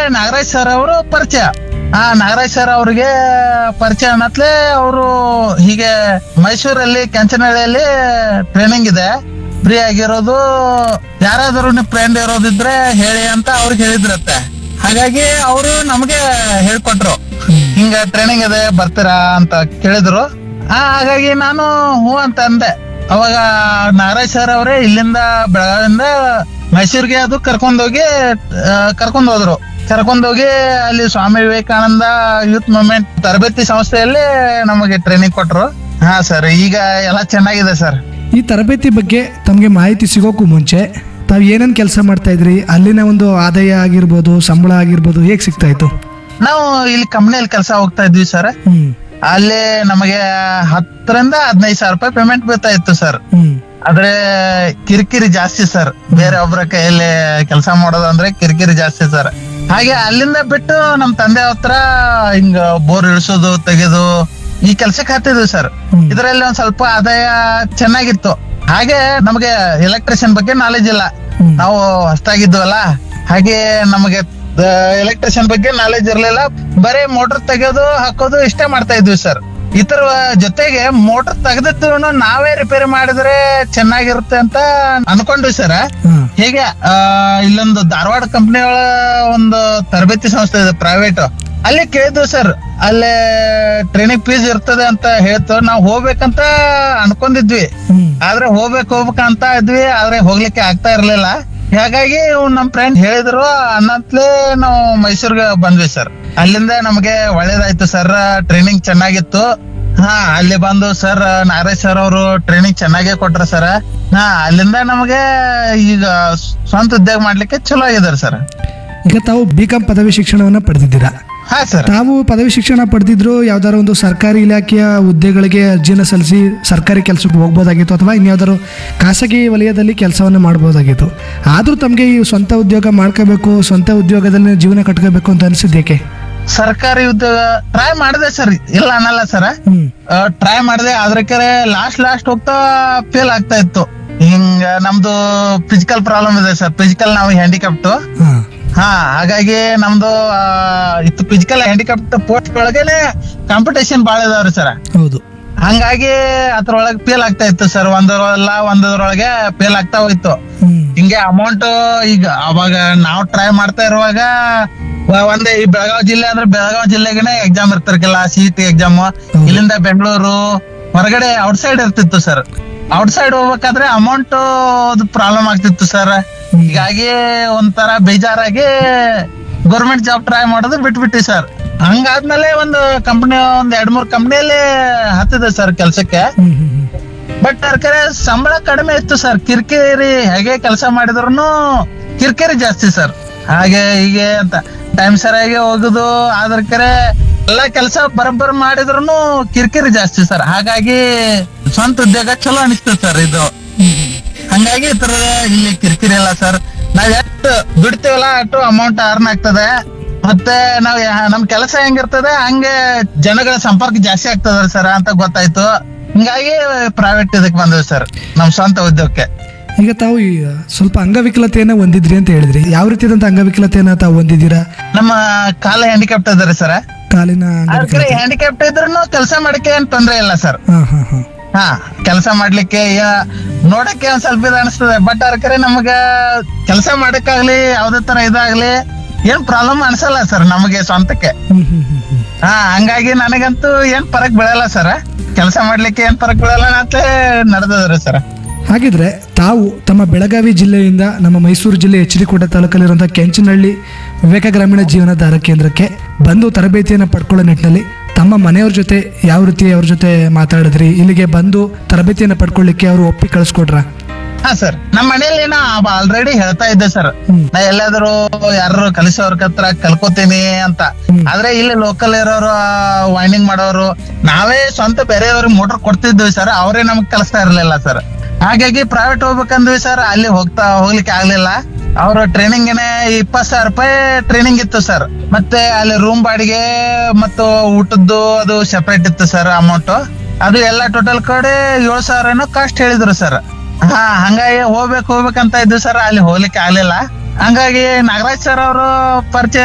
Nagaraj sir ಅವರು ಪರಿಚಯ ಆ ನಾಗರಾಜ್ ಸರ್ ಅವ್ರಿಗೆ ಪರಿಚಯ ಅನ್ನತ್ಲೆ ಅವರು ಹೀಗೆ ಮೈಸೂರಲ್ಲಿ ಕೆಂಚನಹಳ್ಳಿಯಲ್ಲಿ ಟ್ರೈನಿಂಗ್ ಇದೆ ಫ್ರೀ ಆಗಿರೋದು ಯಾರಾದರೂ ನಿಮ್ ಫ್ರೆಂಡ್ ಇರೋದಿದ್ರೆ ಹೇಳಿ ಅಂತ ಅವ್ರಿಗೆ ಹೇಳಿದ್ರತ್ತೆ ಹಾಗಾಗಿ ಅವರು ನಮಗೆ ಹೇಳ್ಕೊಟ್ರು ಹಿಂಗ ಟ್ರೈನಿಂಗ್ ಇದೆ ಬರ್ತೀರಾ ಅಂತ ಕೇಳಿದ್ರು ಆ ಹಾಗಾಗಿ ನಾನು ಹ್ಞೂ ಅಂತ ಅಂದೆ ಅವಾಗ ನಾಗರಾಜ್ ಸರ್ ಅವರೇ ಇಲ್ಲಿಂದ ಬೆಳಗಾವಿಂದ ಮೈಸೂರಿಗೆ ಅದು ಕರ್ಕೊಂಡೋಗಿ ಕರ್ಕೊಂಡ್ ಹೋದ್ರು ಕರ್ಕೊಂಡೋಗಿ ಅಲ್ಲಿ ಸ್ವಾಮಿ ವಿವೇಕಾನಂದ ಯೂತ್ ಮೂವ್ಮೆಂಟ್ ತರಬೇತಿ ಸಂಸ್ಥೆಯಲ್ಲಿ ನಮಗೆ ಟ್ರೈನಿಂಗ್ ಕೊಟ್ರು ಹಾ ಸರ್ ಈಗ ಎಲ್ಲ ಚೆನ್ನಾಗಿದೆ ಸರ್ ಈ ತರಬೇತಿ ಬಗ್ಗೆ ತಮಗೆ ಮಾಹಿತಿ ಸಿಗೋಕ್ಕೂ ಮುಂಚೆ ತಾವು ಏನೇನು ಕೆಲಸ ಮಾಡ್ತಾ ಇದ್ರಿ ಅಲ್ಲಿನ ಒಂದು ಆದಾಯ ಆಗಿರ್ಬೋದು ಸಂಬಳ ಆಗಿರ್ಬೋದು ಹೇಗೆ ಸಿಗ್ತಾ ಇತ್ತು ನಾವು ಇಲ್ಲಿ ಕಂಪ್ನಿಯಲ್ಲಿ ಕೆಲಸ ಹೋಗ್ತಾ ಇದ್ವಿ ಸರ್ ಹ್ಮ್ ಅಲ್ಲಿ ನಮಗೆ ಹತ್ತರಿಂದ ಹದಿನೈದು ಸಾವಿರ ರೂಪಾಯಿ ಪೇಮೆಂಟ್ ಬೀಳ್ತಾ ಇತ್ತು ಸರ್ ಹ್ಮ್ ಆದ್ರೆ ಕಿರಿಕಿರಿ ಜಾಸ್ತಿ ಸರ್ ಬೇರೆ ಒಬ್ಬರ ಕೈಯಲ್ಲಿ ಕೆಲಸ ಮಾಡೋದು ಅಂದ್ರೆ ಕಿರಿಕಿರಿ ಜಾಸ್ತಿ ಸರ್ ಹಾಗೆ ಅಲ್ಲಿಂದ ಬಿಟ್ಟು ನಮ್ ತಂದೆ ಹತ್ರ ಹಿಂಗ ಬೋರ್ ಇಳಿಸೋದು ತೆಗೆದು ಈ ಕೆಲ್ಸಕ್ಕೆ ಹತ್ತಿದ್ವಿ ಸರ್ ಹ್ಮ್. ಇದರಲ್ಲಿ ಒಂದ್ ಸ್ವಲ್ಪ ಆದಾಯ ಚೆನ್ನಾಗಿತ್ತು ಹಾಗೆ ನಮಗೆ ಎಲೆಕ್ಟ್ರಿಷಿಯನ್ ಬಗ್ಗೆ ನಾಲೆಜ್ ಇಲ್ಲ ಹ್ಮ್. ನಾವು ಹೊಸ್ತಾಗಿದ್ವಲ್ಲ ಹಾಗೆ ನಮಗೆ ಎಲೆಕ್ಟ್ರಿಷಿಯನ್ ಬಗ್ಗೆ ನಾಲೆಜ್ ಇರ್ಲಿಲ್ಲ ಬರೀ ಮೋಟರ್ ತೆಗೆಯೋದು ಹಾಕೋದು ಇಷ್ಟೇ ಮಾಡ್ತಾ ಇದ್ವಿ ಸರ್ ಇತರ ಜೊತೆಗೆ ಮೋಟರ್ ತೆಗೆದಿದ್ದು ನಾವೇ ರಿಪೇರಿ ಮಾಡಿದ್ರೆ ಚೆನ್ನಾಗಿರುತ್ತೆ ಅಂತ ಅನ್ಕೊಂಡ್ವಿ ಸರ್ ಹಾಂ ಹೇಗೆ ಆ, ಇಲ್ಲೊಂದು ಧಾರವಾಡ ಕಂಪನಿ ಒಳ ಒಂದು ತರಬೇತಿ ಸಂಸ್ಥೆ ಇದೆ ಪ್ರೈವೇಟ್ ಅಲ್ಲಿ ಕೇಳಿದ್ವಿ ಸರ್ ಅಲ್ಲೇ ಟ್ರೈನಿಂಗ್ ಫೀಸ್ ಇರ್ತದೆ ಅಂತ ಹೇಳ್ತು ನಾವು ಹೋಗ್ಬೇಕಂತ ಅನ್ಕೊಂಡಿದ್ವಿ ಹ್ಮ್ ಆದ್ರೆ ಹೋಗ್ಬೇಕು ಹೋಗ್ಬೇಕಂತ ಇದ್ವಿ ಆದ್ರೆ ಹೋಗ್ಲಿಕ್ಕೆ ಆಗ್ತಾ ಇರ್ಲಿಲ್ಲ ಹಾಗಾಗಿ ಇವ್ನ್ ನಮ್ ಫ್ರೆಂಡ್ ಹೇಳಿದ್ರು ಅನ್ನತ್ಲೇ ನಾವು ಮೈಸೂರ್ಗೆ ಬಂದ್ವಿ ಸರ್ ಅಲ್ಲಿಂದ ನಮಗೆ ಒಳ್ಳೇದಾಯ್ತು ಸರ್ ಟ್ರೈನಿಂಗ್ ಚೆನ್ನಾಗಿತ್ತು ಹಾ ಅಲ್ಲಿ ಬಂದು ಸರ್ ನಾಗರಾಜ್ ಸರ್ ಅವರು ಟ್ರೈನಿಂಗ್ ಚೆನ್ನಾಗೇ ಕೊಟ್ರ ಸರ್ ಹಾ ಅಲ್ಲಿಂದ ನಮಗೆ ಈಗ ಸ್ವಂತ ಉದ್ಯೋಗ ಮಾಡ್ಲಿಕ್ಕೆ ಚಲೋ ಆಗಿದಾರೆ ಸರ್ ಈಗ ತಾವು ಬಿ ಕಾಮ್ ಪದವಿ ಶಿಕ್ಷಣವನ್ನು ಪಡೆದಿದ್ದೀರಾ ಹಾ ಸರ್ ತಾವು ಪದವಿ ಶಿಕ್ಷಣ ಪಡೆದಿದ್ರು ಯಾವ್ದಾರ ಒಂದು ಸರ್ಕಾರಿ ಇಲಾಖೆಯ ಹುದ್ದೆಗಳಿಗೆ ಅರ್ಜಿನ ಸಲ್ಲಿಸಿ ಸರ್ಕಾರಿ ಕೆಲಸಕ್ಕೆ ಹೋಗ್ಬೋದಾಗಿತ್ತು ಅಥವಾ ಇನ್ಯಾವ್ದಾದ್ರು ಖಾಸಗಿ ವಲಯದಲ್ಲಿ ಕೆಲಸವನ್ನು ಮಾಡ್ಬೋದಾಗಿತ್ತು ಆದರೂ ತಮಗೆ ಈ ಸ್ವಂತ ಉದ್ಯೋಗ ಮಾಡ್ಕೋಬೇಕು ಸ್ವಂತ ಉದ್ಯೋಗದಲ್ಲಿ ಜೀವನ ಕಟ್ಕೋಬೇಕು ಅಂತ ಅನಿಸಿದ್ದೇಕೆ ಸರ್ಕಾರಿ ಉದ್ಯೋಗ ಟ್ರೈ ಮಾಡಿದೆ ಸರ್ ಇಲ್ಲ ಅನ್ನಲ್ಲ ಸರ್ ಹ್ಮ್ ಟ್ರೈ ಮಾಡಿದೆ ಅದ್ರಕ್ಕೆ ಲಾಸ್ಟ್ ಲಾಸ್ಟ್ ಹೋಗ್ತಾ ಫೇಲ್ ಆಗ್ತಾ ಇತ್ತು ಹಿಂಗ ನಮ್ದು ಫಿಸಿಕಲ್ ಪ್ರಾಬ್ಲಮ್ ಇದೆ ಸರ್ ಫಿಸಿಕಲ್ ನಾವು ಹ್ಯಾಂಡಿಕ್ಯಾಪ್ಟ್ ಹಾ ಹಾ ಹಾಗಾಗಿ ನಮ್ದು ಆ, ಇತ್ತು ಫಿಸಿಕಲ್ ಹ್ಯಾಂಡಿಕ್ಯಾಪ್ಟ್ ಪೋಸ್ಟ್ ಒಳಗೇನೆ ಕಾಂಪಿಟೇಷನ್ ಬಾಳ ಇದಾವ್ರಿ ಸರ್ ಹೌದು ಹಂಗಾಗಿ ಅದ್ರೊಳಗೆ ಫೇಲ್ ಆಗ್ತಾ ಇತ್ತು ಸರ್ ಒಂದರಲ್ಲ ಒಂದರೊಳಗೆ ಫೇಲ್ ಆಗ್ತಾ ಹೋಯ್ತು ಹ್ಮ್ ಹಿಂಗೆ ಅಮೌಂಟ್ ಈಗ ಅವಾಗ ನಾವು ಟ್ರೈ ಮಾಡ್ತಾ ಇರುವಾಗ ವ- ಒಂದೇ ಈ ಬೆಳಗಾವಿ ಜಿಲ್ಲೆ ಅಂದ್ರೆ ಬೆಳಗಾವಿ ಜಿಲ್ಲೆಗೆನೆ ಎಕ್ಸಾಮ್ ಇರ್ತಿರ್ಕಿಲ್ಲ ಸಿ ಟಿ ಎಕ್ಸಾಮ್ ಇಲ್ಲಿಂದ ಬೆಂಗಳೂರು ಹೊರಗಡೆ ಔಟ್ಸೈಡ್ ಇರ್ತಿತ್ತು ಸರ್ ಔಟ್ಸೈಡ್ ಹೋಗ್ಬೇಕಾದ್ರೆ ಅಮೌಂಟ್ ಪ್ರಾಬ್ಲಮ್ ಆಗ್ತಿತ್ತು ಸರ್ ಹೀಗಾಗಿ ಒಂಥರ ಬೇಜಾರಾಗಿ ಗೌರ್ಮೆಂಟ್ ಜಾಬ್ ಟ್ರೈ ಮಾಡೋದು ಬಿಟ್ಬಿಟ್ಟಿ ಸರ್ ಹಂಗಾದ್ಮೇಲೆ ಒಂದು ಕಂಪನಿ ಒಂದ್ ಎರಡ್ ಮೂರ್ ಕಂಪನಿಯಲ್ಲಿ ಹತ್ತಿದೆ ಸರ್ ಕೆಲ್ಸಕ್ಕೆ ಹ್ಮ್ ಹ್ಮ್ ಹ್ಮ್ ಬಟ್ ಕರೆ ಸಂಬಳ ಕಡಿಮೆ ಇತ್ತು ಸರ್ ಕಿರಿಕಿರಿ ಹೇಗೆ ಕೆಲಸ ಮಾಡಿದ್ರು ಕಿರಿಕಿರಿ ಜಾಸ್ತಿ ಸರ್ ಹಾಗೆ ಹೀಗೆ ಅಂತ ಟೈಮ್ ಸರಿಯಾಗಿ ಹೋಗುದು ಆದ್ರ ಕರೆ ಎಲ್ಲಾ ಕೆಲಸ ಬರೋಬ್ಬರ್ ಮಾಡಿದ್ರು ಕಿರಿಕಿರಿ ಜಾಸ್ತಿ ಸರ್ ಹಾಗಾಗಿ ಸ್ವಂತ ಉದ್ಯೋಗ ಚಲೋ ಅನಿಸ್ತು ಸರ್ ಇದು ಹಂಗಾಗಿ ಈ ತರ ಇಲ್ಲಿ ಕಿರಿಕಿರಿ ಇಲ್ಲ ಸರ್ ನಾವ್ ಎಷ್ಟು ದುಡಿತೀವಲ್ಲ ಅಷ್ಟು ಅಮೌಂಟ್ ಅರ್ನ್ ಆಗ್ತದೆ ಮತ್ತೆ ನಾವ್ ಯಾ- ನಮ್ ಕೆಲಸ ಹೆಂಗಿರ್ತದೆ ಹಂಗೆ ಜನಗಳ ಸಂಪರ್ಕ ಜಾಸ್ತಿ ಆಗ್ತದ ಸರ್ ಅಂತ ಗೊತ್ತಾಯ್ತು ಹಿಂಗಾಗಿ ಪ್ರೈವೇಟ್ ಇದಕ್ ಬಂದ್ವಿ ಸರ್ ನಮ್ ಸ್ವಂತ ಉದ್ಯೋಗಕ್ಕೆ ಈಗ ತಾವು ಈ ಸ್ವಲ್ಪ ಅಂಗವಿಕಲತೆಯನ್ನ ಹೊಂದಿದ್ರಿ ಅಂತ ಹೇಳಿದ್ರಿ ಯಾವ ರೀತಿಯಾದಂತ ಅಂಗವಿಕಲತೆಯನ್ನ ತಾವು ಹೊಂದಿದ್ದೀರಾ ನಮ್ಮ ಕಾಲ ಹ್ಯಾಂಡಿಕ್ಯಾಪ್ಟ್ ಇದಾರೆ ಸರ್ ಕಾಲಿನ ಅದ್ರ ಅಂಗವಿಕಲತೆ ಹ್ಯಾಂಡಿಕ್ಯಾಪ್ಟ್ ಇದ್ರೂ ಕೆಲಸ ಮಾಡಕ್ಕೆ ಏನ್ ತೊಂದ್ರೆ ಇಲ್ಲ ಸರ್ ಹಾ ಹಾ ಹಾ ಹಾ ಕೆಲಸ ಮಾಡ್ಲಿಕ್ಕೆ ಯಾ- ನೋಡಕ್ಕೆ ಒಂದ್ ಸ್ವಲ್ಪ ಇದು ಅನಿಸ್ತದೆ ಬಟ್ ಅದಕ್ಕೆ ನಮಗ ಕೆಲಸ ಮಾಡಕ್ಕಾಗ್ಲಿ ಯಾವ್ದೇ ತರ ಇದಾಗ್ಲಿ ಏನ್ ಪ್ರಾಬ್ಲಮ್ ಅನ್ಸಲ್ಲ ಸರ್ ನಮಗೆ ಸ್ವಂತಕ್ಕೆ ಹ್ಮ್ ಹ್ಮ್ ಹ್ಮ್ ಹ್ಮ್ ಹಾ ಹಂಗಾಗಿ ನನಗಂತೂ ಏನ್ ಫರಕ್ ಬೀಳಲ್ಲ ಸರ್ ಕೆಲಸ ಮಾಡ್ಲಿಕ್ಕೆ ಏನ್ ಫರಕ್ ಬೀಳಲ್ಲ ಅಂತ ನಡೆದದ್ರಿ ಸರ್ ಹಾಗಿದ್ರೆ ತಾವು ತಮ್ಮ ಬೆಳಗಾವಿ ಜಿಲ್ಲೆಯಿಂದ ನಮ್ಮ ಮೈಸೂರು ಜಿಲ್ಲೆ ಎಚ್ ಡಿ ಕೋಟೆ ತಾಲೂಕಲ್ಲಿರುವಂತಹ ಕೆಂಚನಹಳ್ಳಿ ವಿವೇಕ ಗ್ರಾಮೀಣ ಜೀವನಾಧಾರ ಕೇಂದ್ರಕ್ಕೆ ಬಂದು ತರಬೇತಿಯನ್ನು ಪಡ್ಕೊಳ್ಳೋ ನಿಟ್ಟಿನಲ್ಲಿ ತಮ್ಮ ಮನೆಯವ್ರ ಜೊತೆ ಯಾವ ರೀತಿ ಅವ್ರ ಜೊತೆ ಮಾತಾಡಿದ್ರಿ ಇಲ್ಲಿಗೆ ಬಂದು ತರಬೇತಿಯನ್ನು ಪಡ್ಕೊಳ್ಳಿಕ್ಕೆ ಅವರು ಒಪ್ಪಿ ಕಳಿಸ್ಕೊಟ್ರ ಹಾ ಸರ್ ನಮ್ಮ ಮನೇಲಿ ನಾ ಆಲ್ರೆಡಿ ಹೇಳ್ತಾ ಇದ್ದೆ ಸರ್ ಹ್ಮ್. ನಾ ಎಲ್ಲಾದ್ರೂ ಯಾರು ಕಲಿಸೋರ್ ಹತ್ರ ಕಲ್ಕೋತೀನಿ ಅಂತ ಹ್ಮ್. ಆದ್ರೆ ಇಲ್ಲಿ ಲೋಕಲ್ ಇರೋರು ವೈಂಡಿಂಗ್ ಮಾಡೋರು ನಾವೇ ಸ್ವಂತ ಬೇರೆಯವ್ರಿಗೆ ಮೋಟರ್ ಕೊಡ್ತಿದ್ವಿ ಸರ್ ಅವರೇ ನಮಗ್ ಕಲಿಸ್ತಾ ಇರ್ಲಿಲ್ಲ ಸರ್ ಹಾಗಾಗಿ ಪ್ರೈವೇಟ್ ಹೋಗ್ಬೇಕಂದ್ವಿ ಸರ್ ಅಲ್ಲಿ ಹೋಗ್ತಾ ಹೋಗ್ಲಿಕ್ಕೆ ಆಗ್ಲಿಲ್ಲ ಅವ್ರ ಟ್ರೈನಿಂಗ್ ಇಪ್ಪತ್ ಸಾವಿರ ರೂಪಾಯಿ ಟ್ರೈನಿಂಗ್ ಇತ್ತು ಸರ್ ಮತ್ತೆ ಅಲ್ಲಿ ರೂಮ್ ಬಾಡಿಗೆ ಮತ್ತು ಊಟದ್ದು ಅದು ಸೆಪರೇಟ್ ಇತ್ತು ಸರ್ ಅಮೌಂಟ್ ಅದು ಎಲ್ಲ ಟೋಟಲ್ ಕಡೆ ಏಳು ಸಾವಿರ ಏನೋ ಕಾಸ್ಟ್ ಹೇಳಿದ್ರು ಸರ್ ಹಾ ಹಂಗಾಗಿ ಹೋಗ್ಬೇಕು ಹೋಗ್ಬೇಕಂತ ಇದ್ವಿ ಸರ್ ಅಲ್ಲಿ ಹೋಗ್ಲಿಕ್ಕೆ ಆಗ್ಲಿಲ್ಲ ಹಂಗಾಗಿ ನಾಗರಾಜ್ ಸರ್ ಅವರು ಪರಿಚಯ